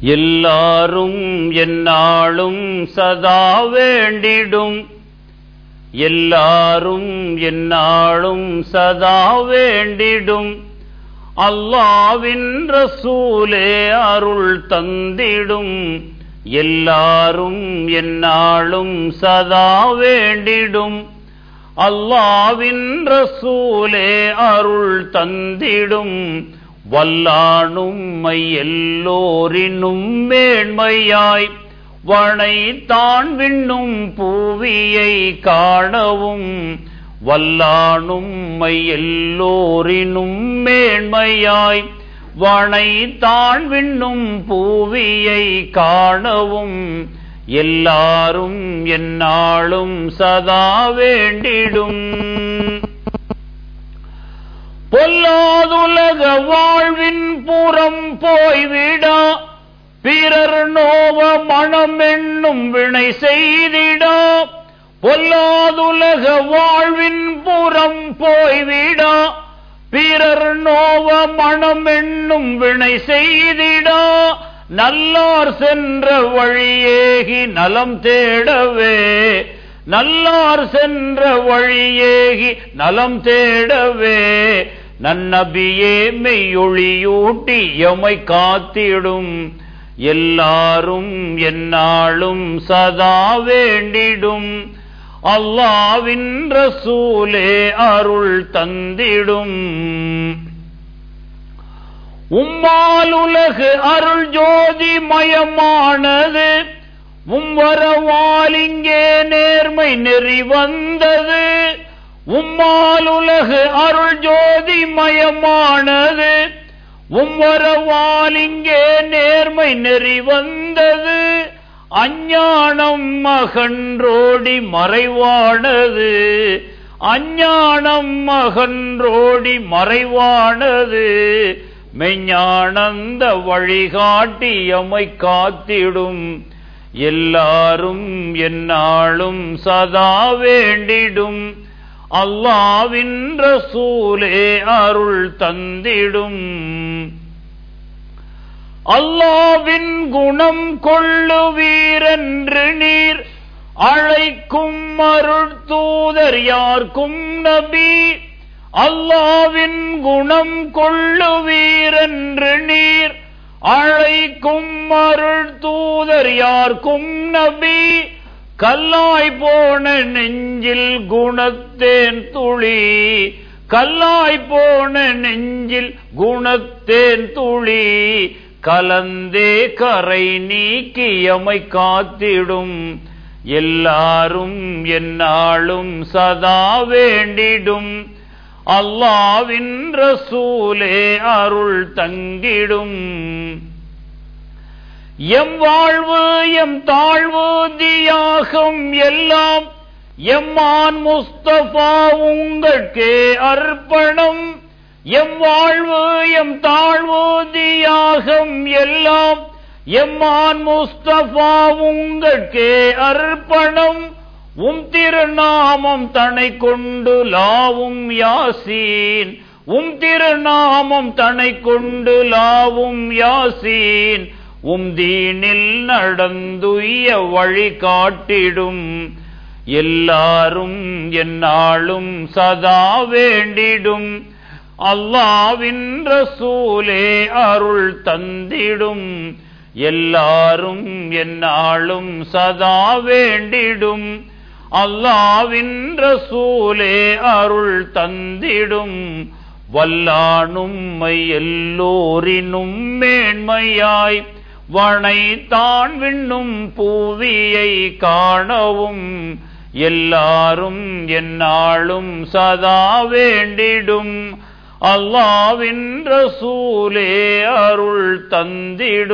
எல்லாரும் என்னாலும் சதா வேண்டிடும் எல்லாரும் என்னாலும் சதா வேண்டிடும் அல்லாவின் ரசூலே அருள் தந்திடும் எல்லாரும் என்னாலும் சதா வேண்டிடும் அல்லாவின் ரசூலே அருள் தந்திடும் வல்லானும்மை எல்லோரினும் மேன்மையாய் வனைத்தான் விண்ணும் பூவியை காணவும் வல்லானும்மை எல்லோரினும் மேன்மையாய் வனைத்தான் விண்ணும் பூவியை காணவும் எல்லாரும் என்னாலும் சதா வேண்டிடும் பொல்லாதுலக வாழ்வின் புறம் போய்விடா பிறர் நோவ மனம் என்னும் வினை செய்திடா பொல்லாதுலக வாழ்வின் புறம் போய்விடா பிறர் நோவ மனம் என்னும் வினை செய்திடா நல்லார் சென்ற வழியேகி நலம் தேடவே நல்லார் சென்ற வழியேகி நலம் தேடவே நன்னபியே மெய்யொளியூட்டி எமை காத்திடும் எல்லாரும் என்னாலும் சதா வேண்டிடும் அல்லாவின் ரசூலே அருள் தந்திடும் உம்மாலுலகு அருள் ஜோதி மயமானது உம்வரவாலிங்கே நேர்மை நெறி வந்தது உம்மாலுலகு அருள் ஜோதி மயமானது உம்வரவாலிங்கே நேர்மை நெறி வந்தது அஞ்ஞானம் மகன்றோடி மறைவானது அஞ்ஞானம் மகன்றோடி மறைவானது மெஞ்ஞானந்த வழிகாட்டி எமை காத்திடும் எல்லாரும் என்னாலும் சதா வேண்டிடும் அல்லாவின் ரசூலே அருள் தந்திடும் அல்லாவின் குணம் கொள்ளுவீரென்று நீர் அழைக்கும் அருள் தூதர் யார்க்கும் நபி அல்லாவின் குணம் கொள்ளுவீரென்று நீர் அழைக்கும் அருள் தூதர் யார்க்கும் நபி கல்லாய் போன நெஞ்சில் குணத்தேன் துளி கல்லாய் போன நெஞ்சில் குணத்தேன் துளி கலந்தே கரை நீக்கியமை காத்திடும் எல்லாரும் என்னாலும் சதா வேண்டிடும் அல்லாவின் ரசூலே அருள் தங்கிடும் எம் வாழ்வு எம் தாழ்வு தியாகம் எல்லாம் எம்மான் முஸ்தபா உங்கட்கே அர்ப்பணம் எம் வாழ்வு எம் தாழ்வு தியாகம் எல்லாம் எம்மான் முஸ்தபா உங்கட்கே அர்ப்பணம் உம் திருநாமம் தனை கொண்டு லாவும் யாசீன் உம் திருநாமம் தனை கொண்டு லாவும் யாசீன் உம் தீனில் நடந்துய வழி காட்டிடும் எல்லாரும் என்னாலும் சதா வேண்டிடும் அல்லாவின் ரசூலே அருள் தந்திடும் எல்லாரும் என்னாலும் சதா வேண்டிடும் அல்லாவின் ரசூலே அருள் தந்திடும் வல்லானும்மை எல்லோரினும் மேன்மையாய் வனைத்தான் விண்ணும் பூவியை காணவும் எல்லாரும் என்னாலும் சதா வேண்டிடும் அல்லாவின் ரசூலே அருள் தந்திடும்